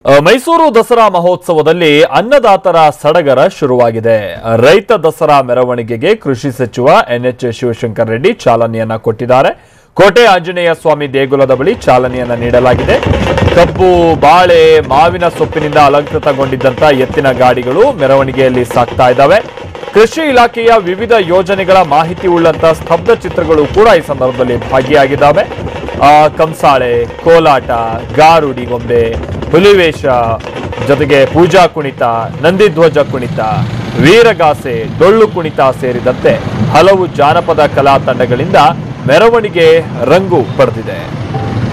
ಅ, ಮೈಸೂರು ದಸರಾ ಮಹೋತ್ಸವದಲ್ಲಿ ಅನ್ನದಾತರ ಸಡಗರ ಶುರುವಾಗಿದೆ ರೈತ ದಸರಾ ಮೆರವಣಿಗೆಗೆ ಕೃಷಿ ಸಚಿವ ಎನ್ಎಚ್ ಶಿವಶಂಕರ್ ರೆಡ್ಡಿ ಚಾಲನೆಯನ್ನ ಕೊಟ್ಟಿದ್ದಾರೆ ಕೋಟೆ ಆಂಜನೇಯ ಸ್ವಾಮಿ ದೇಗುಲದ ಬಳಿ ಚಾಲನೆಯನ್ನ ನೀಡಲಾಗಿದೆ ಕಬ್ಬು ಬಾಳೆ ಮಾವಿನ ಸೊಪ್ಪಿನಿಂದ ಅಲಂಕೃತಗೊಂಡಿದ್ದಂತ ಎತ್ತಿನ ಗಾಡಿಗಳು ಮೆರವಣಿಗೆಯಲ್ಲಿ ಸಾಗ್ತಾ ಇದ್ದಾವೆ ಕೃಷಿ ಇಲಾಖೆಯ ವಿವಿಧ ಯೋಜನೆಗಳ ಮಾಹಿತಿ ಉಳ್ಳಂತ ಸ್ತಬ್ಧ ಚಿತ್ರಗಳು ಕೂಡ ಈ ಸಂದರ್ಭದಲ್ಲಿ ಭಾಗಿಯಾಗಿದ್ದಾವೆ ಆ, ಕಂಸಾಳೆ ಕೋಲಾಟ ಗಾರುಡಿ ಗೊಂಬೆ ಹುಲಿವೇಷ ಜೊತೆಗೆ ಪೂಜಾ ಕುಣಿತ ನಂದಿಧ್ವಜ ಕುಣಿತ ವೀರಗಾಸೆ ಡೊಳ್ಳು ಕುಣಿತ ಸೇರಿದಂತೆ ಹಲವು ಜಾನಪದ ಕಲಾ ತಂಡಗಳಿಂದ ಮೆರವಣಿಗೆ ರಂಗು ಪಡೆದಿದೆ